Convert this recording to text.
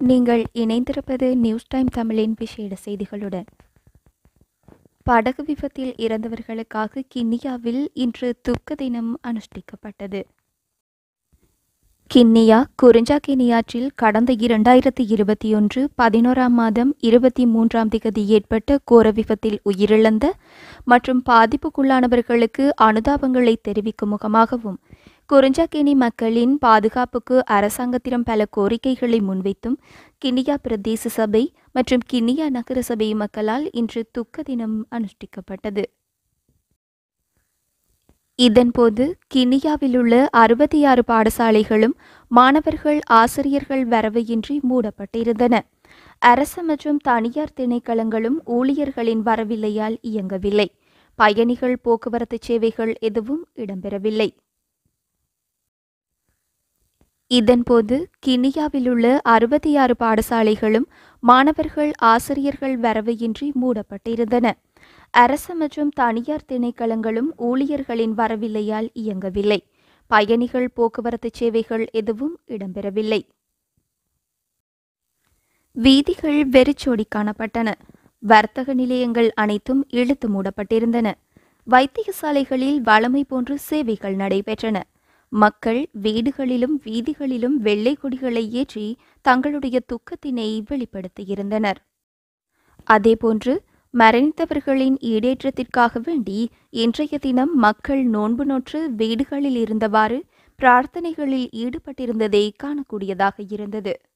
நீங்கள் இணைந்திருப்பது news time தமிழின் விசேட செய்திகளுடன் படகு விபத்தில் இறந்தவர்களுக்காக கிண்ணியாவில் இன்று துக்க தினம் அனுஷ்டிக்கப்பட்டது கிண்ணியா குறிஞ்சாக்கினியாற்றில் கடந்த இரண்டாயிரத்தி இருபத்தி ஒன்று பதினோராம் மாதம் இருபத்தி மூன்றாம் திகதி ஏற்பட்ட கோர விபத்தில் உயிரிழந்த மற்றும் பாதிப்புக்குள்ளானவர்களுக்கு அனுதாபங்களை தெரிவிக்கும் முகமாகவும் குறிஞ்சாக்கேணி மக்களின் பாதுகாப்புக்கு அரசாங்கத்திடம் பல கோரிக்கைகளை முன்வைத்தும் கிண்ணியா பிரதேச சபை மற்றும் கிண்ணியா நகர சபை மக்களால் இன்று துக்க தினம் அனுஷ்டிக்கப்பட்டது இதன்போது கிண்ணியாவில் உள்ள அறுபத்தி ஆறு பாடசாலைகளும் மாணவர்கள் ஆசிரியர்கள் வரவையின்றி மூடப்பட்டிருந்தன அரசு மற்றும் தனியார் திணைக்களங்களும் ஊழியர்களின் வரவில்லையால் இயங்கவில்லை பயணிகள் போக்குவரத்து சேவைகள் எதுவும் இடம்பெறவில்லை இதன்போது கிண்ணியாவில் உள்ள அறுபத்தி ஆறு பாடசாலைகளும் மாணவர்கள் ஆசிரியர்கள் வரவையின்றி மூடப்பட்டிருந்தன அரசு மற்றும் தனியார் திணைக்களங்களும் ஊழியர்களின் வரவில்லையால் இயங்கவில்லை பயணிகள் போக்குவரத்து சேவைகள் எதுவும் இடம்பெறவில்லை வீதிகள் வெறிச்சோடி காணப்பட்டன வர்த்தக நிலையங்கள் அனைத்தும் இழுத்து மூடப்பட்டிருந்தன வைத்தியசாலைகளில் வளமை போன்று சேவைகள் நடைபெற்றன மக்கள் வீடுகளிலும் வீதிகளிலும் வெள்ளை கொடிகளை ஏற்றி தங்களுடைய துக்கத்தினை வெளிப்படுத்தியிருந்தனர் அதேபோன்று மரணித்தவர்களின் ஈடேற்றத்திற்காக வேண்டி இன்றைய தினம் மக்கள் நோன்பு நோற்று வீடுகளில் இருந்தவாறு பிரார்த்தனைகளில் ஈடுபட்டிருந்ததை காணக்கூடியதாக இருந்தது